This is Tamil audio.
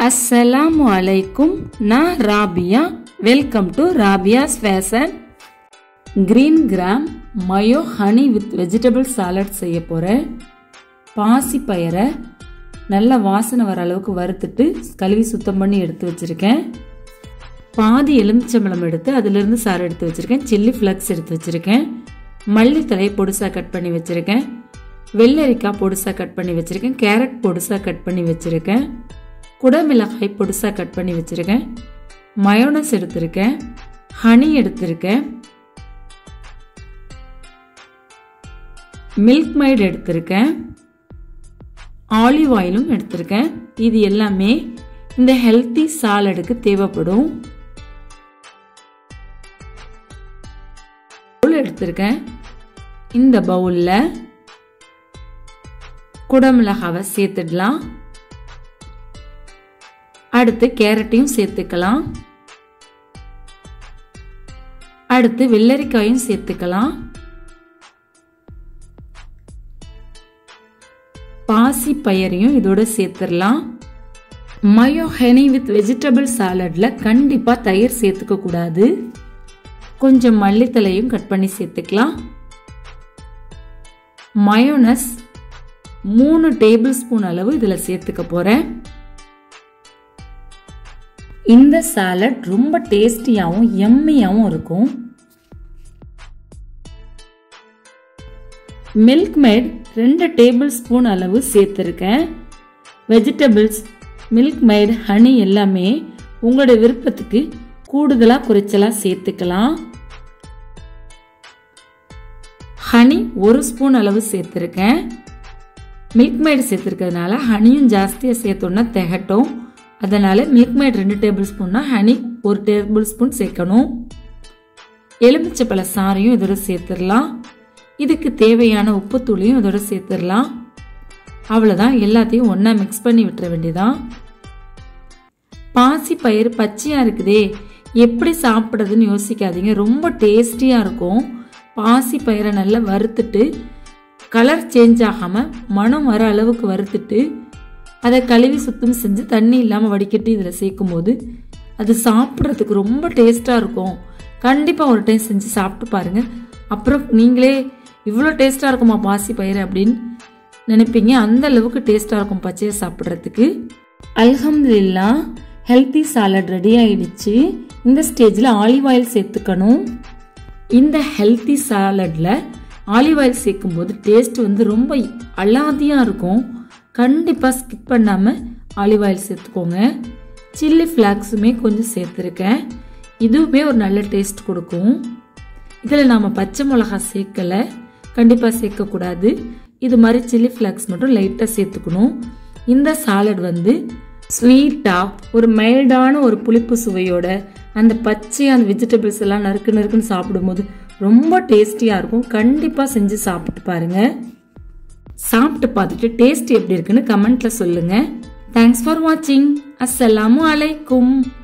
அஸ்ஸலாமு அலைக்கும் நான் Rabiya welcome to Rabiya's fashion green gram mayo honey with vegetable salad செய்ய போகிறேன் பாசி பயிரை நல்ல வாசனை வர அளவுக்கு வறுத்துட்டு கழுவி சுத்தம் பண்ணி எடுத்து வச்சுருக்கேன் பாதி எலுமிச்சம்பழம் எடுத்து அதிலிருந்து சாறு எடுத்து வச்சுருக்கேன் சில்லி ஃப்ளக்ஸ் எடுத்து வச்சுருக்கேன் மல்லித்தலையை பொடுசாக கட் பண்ணி வச்சுருக்கேன் வெள்ளரிக்காய் பொடுசாக கட் பண்ணி வச்சுருக்கேன் கேரட் பொடுசாக கட் பண்ணி வச்சுருக்கேன் குடமிளகாய் பொடுசாக கட் பண்ணி வச்சுருக்கேன் மயோனஸ் எடுத்திருக்கேன் ஹனி எடுத்திருக்கேன் மில்க் மைட் எடுத்திருக்கேன் ஆலிவ் ஆயிலும் எடுத்திருக்கேன் இது எல்லாமே இந்த ஹெல்த்தி சாலடுக்கு தேவைப்படும் பவுல் எடுத்திருக்கேன் இந்த பவுலில் குடமிளகாவை சேர்த்துடலாம் அடுத்து கேரட்டையும் சேர்த்துக்கலாம் அடுத்து வெள்ளரிக்காயும் சேர்த்துக்கலாம் பாசி பயிரையும் இதோட சேர்த்துடலாம் மயோ ஹெனி வித் வெஜிடபிள் சாலட்ல கண்டிப்பா தயிர் சேர்த்துக்க கூடாது கொஞ்சம் மல்லித்தலையும் கட் பண்ணி சேர்த்துக்கலாம் மயோனஸ் மூணு டேபிள் ஸ்பூன் அளவு இதில் சேர்த்துக்க போகிறேன் இந்த சாலட் ரொம்ப டேஸ்டியாகவும் எம்மியாகவும் இருக்கும் மில்க் மேட் ரெண்டு டேபிள் ஸ்பூன் அளவு சேர்த்துருக்கேன் வெஜிடபிள்ஸ் மில்க் மேட் ஹனி எல்லாமே உங்களோட விருப்பத்துக்கு கூடுதலாக குறைச்சலாக சேர்த்துக்கலாம் ஹனி ஒரு ஸ்பூன் அளவு சேர்த்துருக்கேன் மில்க் மேட் சேர்த்துருக்கிறதுனால ஹனியும் ஜாஸ்தியாக சேர்த்தோன்னா திகட்டும் அதனால் மில்க் மேட் ரெண்டு டேபிள் ஸ்பூன்னா ஹனி ஒரு டேபிள் ஸ்பூன் சேர்க்கணும் எலுமிச்சப்பழ சாறையும் இதோட சேர்த்துடலாம் இதுக்கு தேவையான உப்புத்தூளையும் இதோட சேர்த்துடலாம் அவ்வளோதான் எல்லாத்தையும் ஒன்றா மிக்ஸ் பண்ணி விட்டுற வேண்டியதான் பாசி பயிர் பச்சையாக இருக்குதே எப்படி சாப்பிட்றதுன்னு யோசிக்காதீங்க ரொம்ப டேஸ்டியாக இருக்கும் பாசி பயிரை நல்லா வறுத்துட்டு கலர் சேஞ்ச் ஆகாமல் மனம் வர அளவுக்கு வறுத்துட்டு அதை கழுவி சுத்தம் செஞ்சு தண்ணி இல்லாமல் வடிகட்டி இதில் சேர்க்கும் போது அது சாப்பிட்றதுக்கு ரொம்ப டேஸ்ட்டாக இருக்கும் கண்டிப்பாக ஒரு டைம் செஞ்சு சாப்பிட்டு பாருங்கள் அப்புறம் நீங்களே இவ்வளோ டேஸ்ட்டாக இருக்குமா பாசி பயிர் அப்படின்னு நினைப்பீங்க அந்த அளவுக்கு டேஸ்ட்டாக இருக்கும் பச்சையை சாப்பிட்றதுக்கு அல்ஹம்துலில்லா ஹெல்த்தி சாலட் ரெடி ஆயிடுச்சு இந்த ஸ்டேஜில் ஆலிவ் ஆயில் சேர்த்துக்கணும் இந்த ஹெல்த்தி சாலடில் ஆலிவ் ஆயில் சேர்க்கும் போது டேஸ்ட் வந்து ரொம்ப அலாதியாக இருக்கும் கண்டிப்பாக ஸ்கிப் பண்ணாமல் ஆலிவ் ஆயில் சேர்த்துக்கோங்க சில்லி ஃப்ளாக்ஸுமே கொஞ்சம் சேர்த்துருக்கேன் இதுவுமே ஒரு நல்ல டேஸ்ட் கொடுக்கும் இதில் நாம் பச்சை மிளகா சேர்க்கலை கண்டிப்பாக சேர்க்கக்கூடாது இது மாதிரி சில்லி ஃப்ளாக்ஸ் மட்டும் லைட்டாக சேர்த்துக்கணும் இந்த சாலட் வந்து ஸ்வீட்டாக ஒரு மைல்டான ஒரு புளிப்பு சுவையோட அந்த பச்சை அந்த வெஜிடபிள்ஸ் எல்லாம் நறுக்கு நறுக்குன்னு சாப்பிடும்போது ரொம்ப டேஸ்டியாக இருக்கும் கண்டிப்பாக செஞ்சு சாப்பிட்டு பாருங்கள் சாப்பிட்டு பார்த்துட்டு டேஸ்ட் எப்படி இருக்குன்னு கமெண்ட்ல சொல்லுங்க தேங்க்ஸ் ஃபார் வாட்சிங் அஸ்ஸலாமு அலைக்கும்